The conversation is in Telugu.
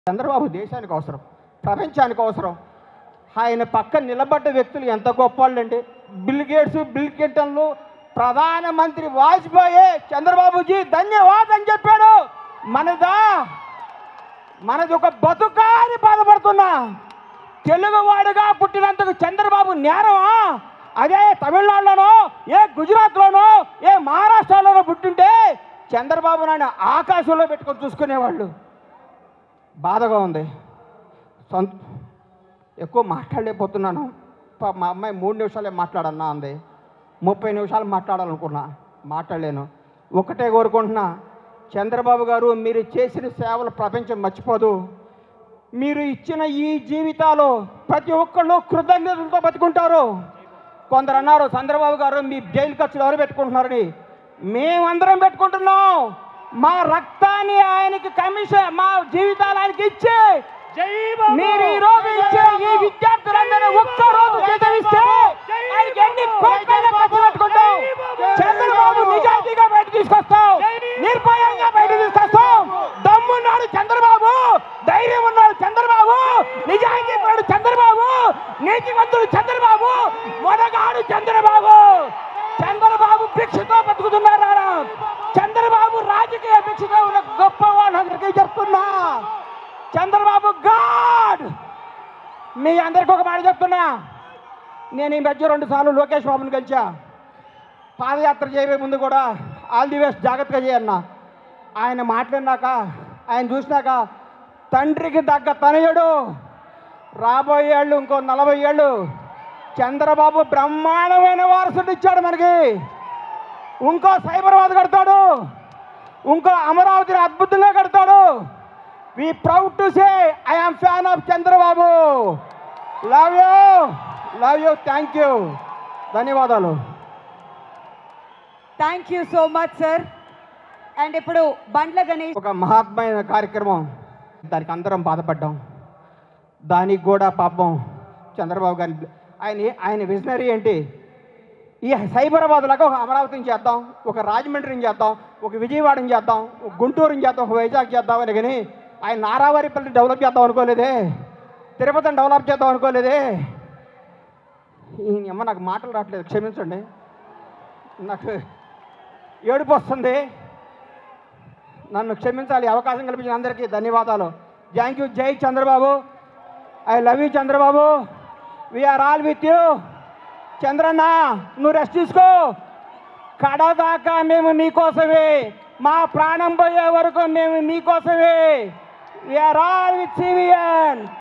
చంద్రబాబు దేశానికి అవసరం ప్రపంచానికి అవసరం ఆయన పక్కన నిలబడ్డ వ్యక్తులు ఎంత గొప్పవాళ్ళండి బిల్ గేట్స్ బిల్ క్లింటన్లు ప్రధానమంత్రి వాజ్పేయి చంద్రబాబుజీ ధన్యవాద్ అని చెప్పాడు మనదా మనది ఒక బతుకా అని బాధపడుతున్నా తెలుగువాడుగా పుట్టినందుకు చంద్రబాబు నేరమా అదే తమిళనాడులోనో ఏ గుజరాత్లోనో ఏ మహారాష్ట్రలోనో పుట్టింటే చంద్రబాబు నాయుడు ఆకాశంలో పెట్టుకొని చూసుకునేవాళ్ళు బాధగా ఉంది సొంత ఎక్కువ మాట్లాడలేకపోతున్నాను పా- మా అమ్మాయి మూడు నిమిషాలే మాట్లాడన్నా అంది ముప్పై నిమిషాలు మాట్లాడాలనుకున్నా మాట్లాడలేను ఒకటే కోరుకుంటున్నా చంద్రబాబు గారు మీరు చేసిన సేవలు ప్రపంచం మర్చిపోదు మీరు ఇచ్చిన ఈ జీవితాలు ప్రతి ఒక్కళ్ళు కృతజ్ఞతలతో బతుకుంటారు కొందరు అన్నారు చంద్రబాబు గారు మీ జైలు ఖర్చులు ఎవరు పెట్టుకుంటున్నారని మేమందరం పెట్టుకుంటున్నాం మా రక్తాన్ని ఆయనకి కమిషన్ మా జీవితాలు ఆయనకి ఇచ్చి మీరు ఈ రోజు ఇచ్చే ఈ విద్యార్థులందరూ ఒక్క రోజు జీతం ఇస్తే ఆయనకి ఎన్ని కోట్లైనా ఖర్చు పెట్టుకుంటాం చంద్రబాబు నిజాయితీగా బయట తీసుకొస్తాం నిర్భయంగా బయట తీసుకొస్తాం దమ్మున్నాడు చంద్రబాబు ధైర్యం ఉన్నాడు చంద్రబాబు నిజాయితీ పరుడు చంద్రబాబు నీతివంతుడు చంద్రబాబు మొదగాడు చంద్రబాబు చంద్రబాబు భిక్షతో బతుకుతున్నారా చంద్రబాబు రాజకీయ భిక్షతో ఉన్న గొప్ప వాళ్ళందరికీ చెప్తున్నా చంద్రబాబు గాడ్ మీ అందరికీ ఒక మాట చెప్తున్నా నేను ఈ మధ్య రెండు సార్లు లోకేష్ బాబుని కలిసా పాదయాత్ర చేయబోయే ముందు కూడా ఆల్ ది బెస్ట్ జాగ్రత్తగా చేయన్న ఆయన మాట్లాడినాక ఆయన చూసినాక తండ్రికి తగ్గ తనయుడు రాబోయే ఏళ్ళు ఇంకో నలభై ఏళ్ళు చంద్రబాబు బ్రహ్మాండమైన వారసుడు ఇచ్చాడు మనకి ఇంకో సైబరాబాద్ కడతాడు ఇంకో అమరావతిని అద్భుతంగా కడతాడు we proud to say I am fan of Chandrababu love you love you thank you ధన్యవాదాలు thank you so much sir and ఇప్పుడు బండ్ల గణేష్ ఒక మహాత్మైన కార్యక్రమం దానికి అందరం బాధపడ్డాం దానికి కూడా పాపం చంద్రబాబు గారి ఆయన ఆయన విజనరీ ఏంటి ఈ సైబరాబాద్ లాగా ఒక అమరావతిని చేద్దాం ఒక రాజమండ్రిని చేద్దాం ఒక విజయవాడని చేద్దాం ఒక గుంటూరుని చేద్దాం ఒక వైజాగ్ చేద్దాం అని కానీ ఆయన నారావారిపల్లి డెవలప్ చేద్దాం అనుకోలేదే తిరుపతిని డెవలప్ చేద్దాం అనుకోలేదే ఈయన అమ్మ నాకు మాటలు రావట్లేదు క్షమించండి నాకు ఏడుపు వస్తుంది నన్ను క్షమించాలి ఈ అవకాశం కల్పించిన అందరికీ ధన్యవాదాలు థ్యాంక్ యూ జై Chandrababu I love you Chandrababu we're all with you Chandranna నువ్వు రెస్ట్ తీసుకో కడదాకా మేము నీకోసమే మా ప్రాణం పోయే వరకు మేము నీకోసమే వీఆర్ ఆల్ విత్ సివిఎన్